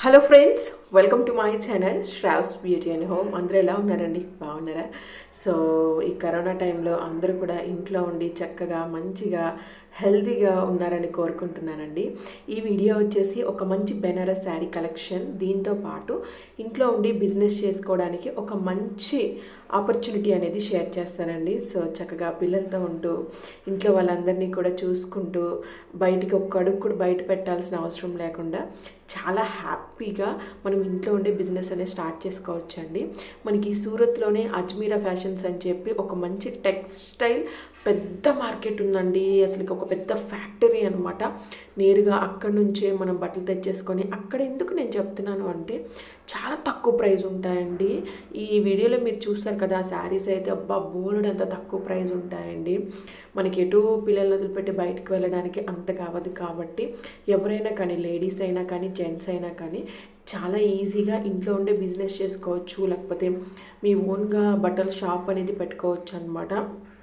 hello friends welcome to my channel Sravs beauty and home అందరూ ఎలా ఉన్నారండి బాగున్నారా సో ఈ కరోనా టైంలో అందరూ కూడా ఇంట్లో ఉండి చక్కగా మంచిగా హెల్తీగా ఉన్నారని కోరుకుంటున్నానండి ఈ వీడియో వచ్చేసి ఒక మంచి బెనారస్ శారీ కలెక్షన్ దీంతో పాటు ఇంట్లో ఉండి బిజినెస్ చేసుకోవడానికి ఒక మంచి ఆపర్చునిటీ అనేది షేర్ చేస్తానండి సో చక్కగా పిల్లలతో ఉంటూ ఇంట్లో వాళ్ళందరినీ కూడా చూసుకుంటూ బయటికి ఒక్క అడుగు కూడా బయట పెట్టాల్సిన అవసరం లేకుండా చాలా హ్యాపీగా మనం ఇంట్లో ఉండే బిజినెస్ అనేది స్టార్ట్ చేసుకోవచ్చు అండి మనకి సూరత్లోనే అజ్మీరా ఫ్యాషన్స్ అని చెప్పి ఒక మంచి టెక్స్టైల్ పెద్ద మార్కెట్ ఉందండి అసలు ఒక పెద్ద ఫ్యాక్టరీ అనమాట నేరుగా అక్కడి నుంచే మనం బట్టలు తెచ్చేసుకొని అక్కడ ఎందుకు నేను చెప్తున్నాను అంటే చాలా తక్కువ ప్రైస్ ఉంటాయండి ఈ వీడియోలో మీరు చూస్తారు కదా శారీస్ అయితే అబ్బా బోలెడు అంత తక్కువ ప్రైస్ ఉంటాయండి మనకి ఎటు పిల్లల్ని వదిలిపెట్టి బయటకు వెళ్ళడానికి అంత కావదు కాబట్టి ఎవరైనా కానీ లేడీస్ అయినా కానీ జెంట్స్ అయినా కానీ చాలా ఈజీగా ఇంట్లో ఉండే బిజినెస్ చేసుకోవచ్చు లేకపోతే మీ ఓన్గా బట్టల షాప్ అనేది పెట్టుకోవచ్చు అనమాట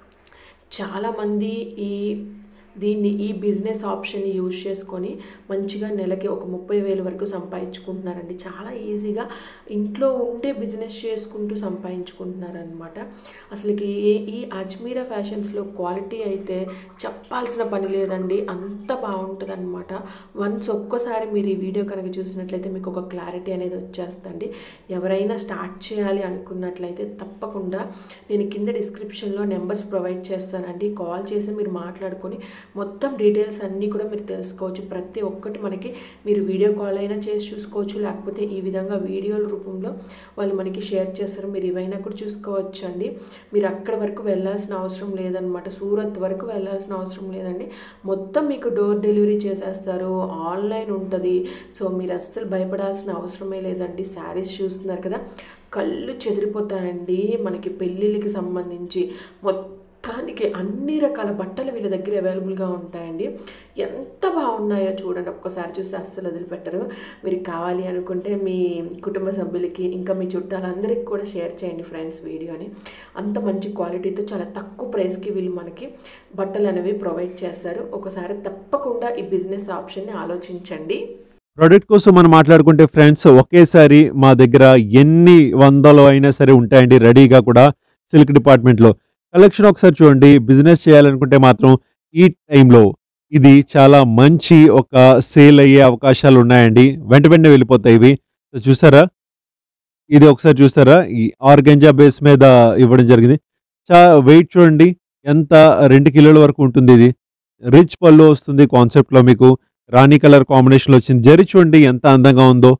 చాలామంది ఈ దీన్ని ఈ బిజినెస్ ఆప్షన్ యూజ్ చేసుకొని మంచిగా నెలకి ఒక ముప్పై వేల వరకు సంపాదించుకుంటున్నారండి చాలా ఈజీగా ఇంట్లో ఉండే బిజినెస్ చేసుకుంటూ సంపాదించుకుంటున్నారనమాట అసలుకి ఈ ఈ అజ్మీరా ఫ్యాషన్స్లో క్వాలిటీ అయితే చెప్పాల్సిన పని లేదండి అంత బాగుంటుంది అనమాట వన్స్ ఒక్కసారి మీరు ఈ వీడియో కనుక చూసినట్లయితే మీకు ఒక క్లారిటీ అనేది వచ్చేస్తుంది ఎవరైనా స్టార్ట్ చేయాలి అనుకున్నట్లయితే తప్పకుండా నేను కింద డిస్క్రిప్షన్లో నెంబర్స్ ప్రొవైడ్ చేస్తానండి కాల్ చేసి మీరు మాట్లాడుకొని మొత్తం డీటెయిల్స్ అన్నీ కూడా మీరు తెలుసుకోవచ్చు ప్రతి ఒక్కటి మనకి మీరు వీడియో కాల్ అయినా చేసి చూసుకోవచ్చు లేకపోతే ఈ విధంగా వీడియోల రూపంలో వాళ్ళు మనకి షేర్ చేస్తారు మీరు ఇవైనా కూడా చూసుకోవచ్చు అండి మీరు అక్కడ వరకు వెళ్ళాల్సిన అవసరం లేదనమాట సూరత్ వరకు వెళ్ళాల్సిన అవసరం లేదండి మొత్తం మీకు డోర్ డెలివరీ చేసేస్తారు ఆన్లైన్ ఉంటుంది సో మీరు అస్సలు భయపడాల్సిన అవసరమే లేదండి శారీస్ చూస్తున్నారు కదా కళ్ళు చెదిరిపోతాయండి మనకి పెళ్ళిళ్ళకి సంబంధించి మొత్తం మొత్తానికి అన్ని రకాల బట్టలు వీళ్ళ దగ్గర అవైలబుల్గా ఉంటాయండి ఎంత బాగున్నాయో చూడండి ఒక్కసారి చూస్తే అస్సలు వదిలిపెట్టరు మీరు కావాలి అనుకుంటే మీ కుటుంబ సభ్యులకి ఇంకా మీ చుట్టాలందరికీ కూడా షేర్ చేయండి ఫ్రెండ్స్ వీడియోని అంత మంచి క్వాలిటీతో చాలా తక్కువ ప్రైస్కి వీళ్ళు మనకి బట్టలు అనేవి ప్రొవైడ్ చేస్తారు ఒకసారి తప్పకుండా ఈ బిజినెస్ ఆప్షన్ని ఆలోచించండి ప్రోడక్ట్ కోసం మనం మాట్లాడుకుంటే ఫ్రెండ్స్ ఒకేసారి మా దగ్గర ఎన్ని వందలు అయినా సరే ఉంటాయండి రెడీగా కూడా సిల్క్ డిపార్ట్మెంట్లో కలెక్షన్ ఒకసారి చూడండి బిజినెస్ చేయాలనుకుంటే మాత్రం ఈ టైంలో ఇది చాలా మంచి ఒక సేల్ అయ్యే అవకాశాలు ఉన్నాయండి వెంట వెంటనే వెళ్ళిపోతాయి ఇవి సో చూసారా ఇది ఒకసారి చూసారా ఈ ఆర్గంజా బేస్ మీద ఇవ్వడం జరిగింది చా వెయిట్ చూడండి ఎంత రెండు కిలోల వరకు ఉంటుంది ఇది రిచ్ పళ్ళు వస్తుంది కాన్సెప్ట్లో మీకు రాణి కలర్ కాంబినేషన్లో వచ్చింది జరి చూడండి ఎంత అందంగా ఉందో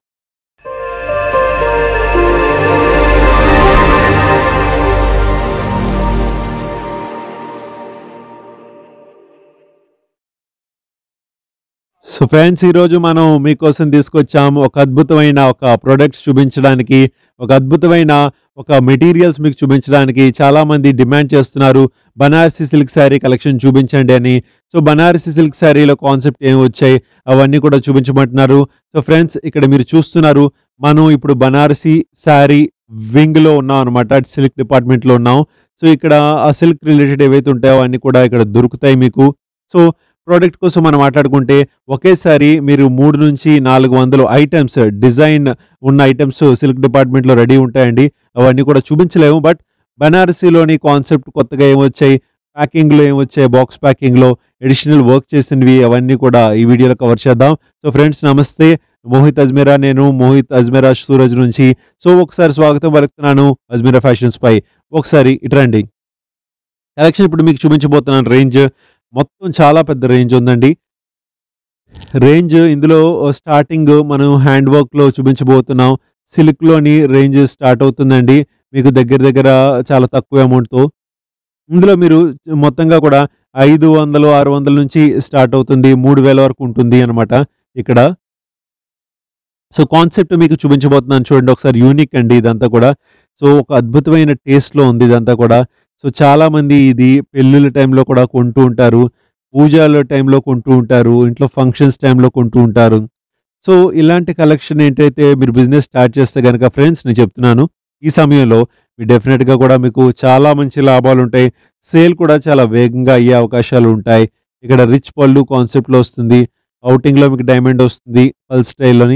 సో ఫ్రెండ్స్ ఈరోజు మనం మీకోసం తీసుకొచ్చాము ఒక అద్భుతమైన ఒక ప్రొడక్ట్స్ చూపించడానికి ఒక అద్భుతమైన ఒక మెటీరియల్స్ మీకు చూపించడానికి చాలామంది డిమాండ్ చేస్తున్నారు బనారసి సిల్క్ శారీ కలెక్షన్ చూపించండి అని సో బనారసి సిల్క్ శారీలో కాన్సెప్ట్ ఏమి వచ్చాయి అవన్నీ కూడా చూపించమంటున్నారు సో ఫ్రెండ్స్ ఇక్కడ మీరు చూస్తున్నారు మనం ఇప్పుడు బనారసి శారీ వింగ్లో ఉన్నాం అనమాట సిల్క్ డిపార్ట్మెంట్లో ఉన్నాం సో ఇక్కడ ఆ సిల్క్ రిలేటెడ్ ఏవైతే ఉంటాయో అన్నీ కూడా ఇక్కడ దొరుకుతాయి మీకు సో ప్రోడక్ట్ కోసం మనం మాట్లాడుకుంటే ఒకేసారి మీరు మూడు నుంచి నాలుగు వందలు ఐటమ్స్ డిజైన్ ఉన్న ఐటమ్స్ సిల్క్ డిపార్ట్మెంట్లో రెడీ ఉంటాయండి అవన్నీ కూడా చూపించలేము బట్ బనారసీలోని కాన్సెప్ట్ కొత్తగా ఏమొచ్చాయి ప్యాకింగ్లో ఏమొచ్చాయి బాక్స్ ప్యాకింగ్లో ఎడిషనల్ వర్క్ చేసినవి అవన్నీ కూడా ఈ వీడియోలో కవర్ చేద్దాం సో ఫ్రెండ్స్ నమస్తే మోహిత్ అజ్మీరా నేను మోహిత్ అజ్మీరా సూరజ్ నుంచి సో ఒకసారి స్వాగతం పలుకుతున్నాను అజ్మీరా ఫ్యాషన్స్ పై ఒకసారి ఇటరండి కలెక్షన్ ఇప్పుడు మీకు చూపించబోతున్నాను రేంజ్ మొత్తం చాలా పెద్ద రేంజ్ ఉందండి రేంజ్ ఇందులో స్టార్టింగ్ మనం హ్యాండ్ వర్క్లో చూపించబోతున్నాం సిల్క్లోని రేంజ్ స్టార్ట్ అవుతుందండి మీకు దగ్గర దగ్గర చాలా తక్కువ అమౌంట్తో ఇందులో మీరు మొత్తంగా కూడా ఐదు వందలు ఆరు వందల నుంచి స్టార్ట్ అవుతుంది మూడు వేల వరకు ఉంటుంది అనమాట ఇక్కడ సో కాన్సెప్ట్ మీకు చూపించబోతున్నాను చూడండి ఒకసారి యూనిక్ అండి ఇదంతా కూడా సో ఒక అద్భుతమైన టేస్ట్లో ఉంది ఇదంతా కూడా సో చాలామంది ఇది పెళ్ళిళ్ళ టైంలో కూడా కొంటూ ఉంటారు పూజల టైంలో కొంటూ ఉంటారు ఇంట్లో ఫంక్షన్స్ టైంలో కొంటూ ఉంటారు సో ఇలాంటి కలెక్షన్ ఏంటైతే మీరు బిజినెస్ స్టార్ట్ చేస్తే కనుక ఫ్రెండ్స్ నేను చెప్తున్నాను ఈ సమయంలో మీ డెఫినెట్గా కూడా మీకు చాలా మంచి లాభాలు ఉంటాయి సేల్ కూడా చాలా వేగంగా అయ్యే అవకాశాలు ఉంటాయి ఇక్కడ రిచ్ పళ్ళు కాన్సెప్ట్లో వస్తుంది అవుటింగ్లో మీకు డైమండ్ వస్తుంది పల్ స్టైల్లోని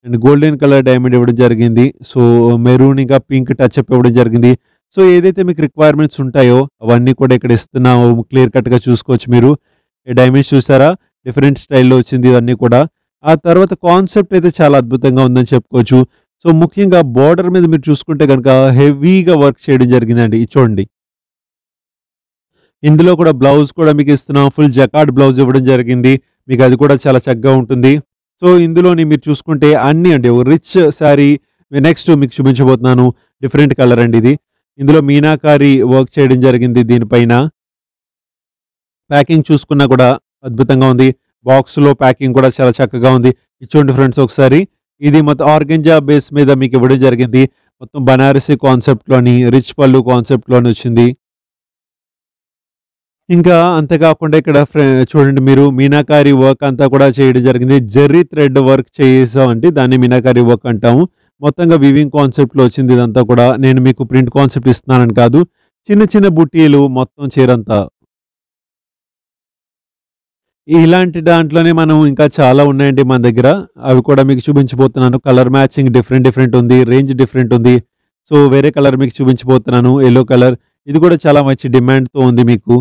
అండ్ గోల్డెన్ కలర్ డైమండ్ ఇవ్వడం జరిగింది సో మెరూన్ ఇంకా పింక్ టచ్ అప్ ఇవ్వడం జరిగింది సో ఏదైతే మీకు రిక్వైర్మెంట్స్ ఉంటాయో అవన్నీ కూడా ఇక్కడ ఇస్తున్నాము క్లియర్ కట్గా చూసుకోవచ్చు మీరు ఈ డైమండ్స్ చూసారా డిఫరెంట్ స్టైల్లో వచ్చింది ఇవన్నీ కూడా ఆ తర్వాత కాన్సెప్ట్ అయితే చాలా అద్భుతంగా ఉందని చెప్పుకోవచ్చు సో ముఖ్యంగా బార్డర్ మీద మీరు చూసుకుంటే కనుక హెవీగా వర్క్ చేయడం జరిగిందండి ఇది చూడండి ఇందులో కూడా బ్లౌజ్ కూడా మీకు ఇస్తున్నాం ఫుల్ జకార్డ్ బ్లౌజ్ ఇవ్వడం జరిగింది మీకు అది కూడా చాలా చక్కగా ఉంటుంది సో ఇందులోని మీరు చూసుకుంటే అన్ని అండి రిచ్ శారీ నెక్స్ట్ మీకు చూపించబోతున్నాను డిఫరెంట్ కలర్ అండి ఇది ఇందులో మీనాకారి వర్క్ చేయడం జరిగింది దీనిపైన ప్యాకింగ్ చూసుకున్నా కూడా అద్భుతంగా ఉంది బాక్స్లో ప్యాకింగ్ కూడా చాలా చక్కగా ఉంది ఇచ్చోండి ఫ్రెండ్స్ ఒకసారి ఇది మొత్తం ఆర్గంజా బేస్ మీద మీకు ఇవ్వడం జరిగింది మొత్తం బనారసి కాన్సెప్ట్లోని రిచ్ పళ్ళు కాన్సెప్ట్లోని వచ్చింది ఇంకా అంతేకాకుండా ఇక్కడ ఫ్రె- చూడండి మీరు మీనాకారి వర్క్ అంతా కూడా చేయడం జరిగింది జెర్రీ థ్రెడ్ వర్క్ చేసామండి దాన్ని మీనాకారి వర్క్ అంటాము మొత్తంగా వివింగ్ కాన్సెప్ట్లో వచ్చింది ఇదంతా కూడా నేను మీకు ప్రింట్ కాన్సెప్ట్ ఇస్తున్నానని కాదు చిన్న చిన్న బుట్టీలు మొత్తం చీరంతా ఇలాంటి దాంట్లోనే మనం ఇంకా చాలా ఉన్నాయండి మన దగ్గర అవి కూడా మీకు చూపించబోతున్నాను కలర్ మ్యాచింగ్ డిఫరెంట్ డిఫరెంట్ ఉంది రేంజ్ డిఫరెంట్ ఉంది సో వేరే కలర్ మీకు చూపించబోతున్నాను ఎల్లో కలర్ ఇది కూడా చాలా మంచి డిమాండ్తో ఉంది మీకు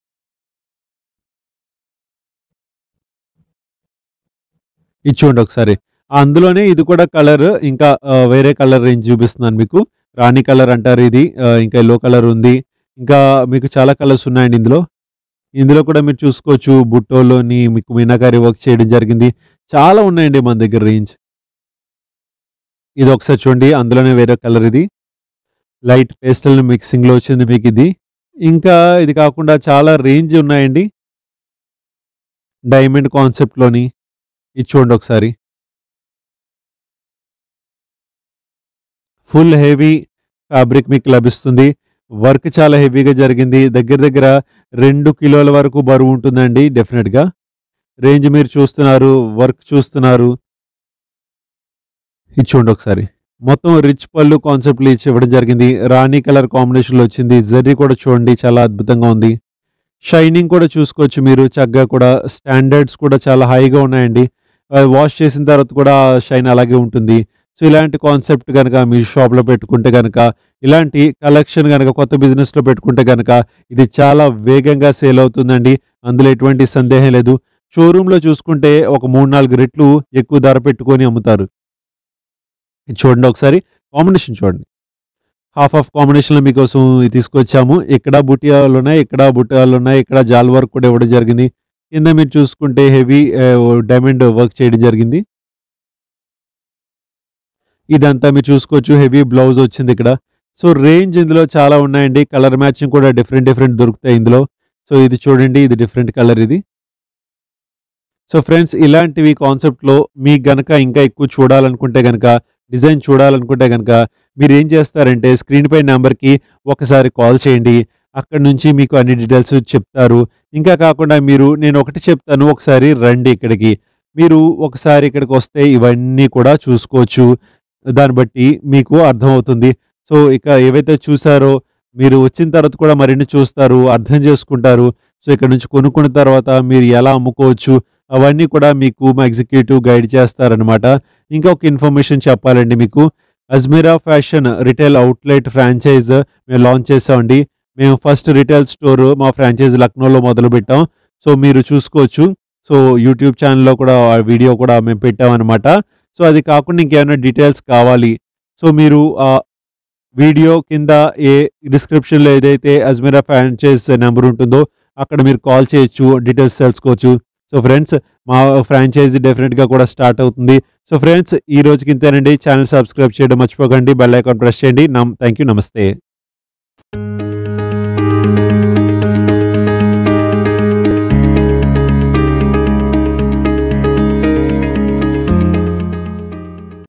ఇది చూడండి ఒకసారి అందులోనే ఇది కూడా కలర్ ఇంకా ఆ, వేరే కలర్ రేంజ్ చూపిస్తున్నాను మీకు రాణి కలర్ అంటారు ఇది ఆ, ఇంకా ఎల్లో కలర్ ఉంది ఇంకా మీకు చాలా కలర్స్ ఉన్నాయండి ఇందులో ఇందులో కూడా మీరు చూసుకోవచ్చు బుట్టోలోని మీకు మీనాకారి వర్క్ చేయడం జరిగింది చాలా ఉన్నాయండి మన దగ్గర రేంజ్ ఇది ఒకసారి చూడండి అందులోనే వేరే కలర్ ఇది లైట్ పేస్టల్ మిక్సింగ్లో వచ్చింది మీకు ఇది ఇంకా ఇది కాకుండా చాలా రేంజ్ ఉన్నాయండి డైమండ్ కాన్సెప్ట్లోని ఇది చూడండి ఒకసారి ఫుల్ హెవీ ఫ్యాబ్రిక్ మీకు లభిస్తుంది వర్క్ చాలా హెవీగా జరిగింది దగ్గర దగ్గర రెండు కిలోల వరకు బరువు ఉంటుందండి డెఫినెట్గా రేంజ్ మీరు చూస్తున్నారు వర్క్ చూస్తున్నారు ఇది చూడండి ఒకసారి మొత్తం రిచ్ పళ్ళు కాన్సెప్ట్లు ఇచ్చి ఇవ్వడం జరిగింది రాణి కలర్ కాంబినేషన్లో వచ్చింది జర్రీ కూడా చూడండి చాలా అద్భుతంగా ఉంది షైనింగ్ కూడా చూసుకోవచ్చు మీరు చక్కగా కూడా స్టాండర్డ్స్ కూడా చాలా హైగా ఉన్నాయండి వాష్ చేసిన తర్వాత కూడా షైన్ అలాగే ఉంటుంది సో ఇలాంటి కాన్సెప్ట్ కనుక మీ షాప్లో పెట్టుకుంటే కనుక ఇలాంటి కలెక్షన్ కనుక కొత్త బిజినెస్లో పెట్టుకుంటే కనుక ఇది చాలా వేగంగా సేల్ అవుతుందండి అందులో ఎటువంటి సందేహం లేదు షోరూంలో చూసుకుంటే ఒక మూడు నాలుగు రెట్లు ఎక్కువ ధర పెట్టుకొని అమ్ముతారు ఇది చూడండి ఒకసారి కాంబినేషన్ చూడండి హాఫ్ ఆఫ్ కాంబినేషన్లో మీకోసం ఇది తీసుకొచ్చాము ఇక్కడ బుటియాలు ఉన్నాయి ఇక్కడ బుటియాలు ఉన్నాయి ఇక్కడ జాల్ వర్క్ కూడా ఇవ్వడం జరిగింది కింద మీరు చూసుకుంటే హెవీ డైమండ్ వర్క్ చేయడం జరిగింది ఇదంతా మీరు చూసుకోవచ్చు హెవీ బ్లౌజ్ వచ్చింది ఇక్కడ సో రేంజ్ ఇందులో చాలా ఉన్నాయండి కలర్ మ్యాచింగ్ కూడా డిఫరెంట్ డిఫరెంట్ దొరుకుతాయి ఇందులో సో ఇది చూడండి ఇది డిఫరెంట్ కలర్ ఇది సో ఫ్రెండ్స్ ఇలాంటివి కాన్సెప్ట్లో మీకు గనక ఇంకా ఎక్కువ చూడాలనుకుంటే గనక డిజైన్ చూడాలనుకుంటే కనుక మీరు ఏం చేస్తారంటే స్క్రీన్ పై నెంబర్కి ఒకసారి కాల్ చేయండి అక్కడ నుంచి మీకు అన్ని డీటెయిల్స్ చెప్తారు ఇంకా కాకుండా మీరు నేను ఒకటి చెప్తాను ఒకసారి రండి ఇక్కడికి మీరు ఒకసారి ఇక్కడికి వస్తే ఇవన్నీ కూడా చూసుకోవచ్చు దాన్ని బట్టి మీకు అర్థమవుతుంది సో ఇక ఏవైతే చూసారో మీరు వచ్చిన తర్వాత కూడా మరిన్ని చూస్తారు అర్థం చేసుకుంటారు సో ఇక్కడ నుంచి కొనుక్కున్న తర్వాత మీరు ఎలా అమ్ముకోవచ్చు అవన్నీ కూడా మీకు మా ఎగ్జిక్యూటివ్ గైడ్ చేస్తారనమాట ఇంకా ఒక ఇన్ఫర్మేషన్ చెప్పాలండి మీకు Ajmera fashion retail outlet franchise మేము లాంచ్ చేసామండి మేము ఫస్ట్ రిటైల్ స్టోర్ మా ఫ్రాంచైజ్ లక్నోలో మొదలు పెట్టాం సో మీరు చూసుకోవచ్చు సో యూట్యూబ్ ఛానల్లో కూడా ఆ వీడియో కూడా మేము పెట్టామన్నమాట సో అది కాకుండా ఇంకేమైనా డీటెయిల్స్ కావాలి సో మీరు ఆ వీడియో కింద ఏ డిస్క్రిప్షన్లో ఏదైతే అజ్మీరా ఫ్రాంచైజ్ నెంబర్ ఉంటుందో అక్కడ మీరు కాల్ చేయొచ్చు డీటెయిల్స్ తెలుసుకోవచ్చు సో ఫ్రెండ్స్ మా ఫ్రాంచైజీ డెఫినెట్గా కూడా స్టార్ట్ అవుతుంది సో ఫ్రెండ్స్ ఈ రోజుకి ఇంతేనండి ఛానల్ సబ్స్క్రైబ్ చేయడం మర్చిపోకండి బెల్ ఐకాన్ ప్రెస్ చేయండి నమ్ థ్యాంక్ యూ నమస్తే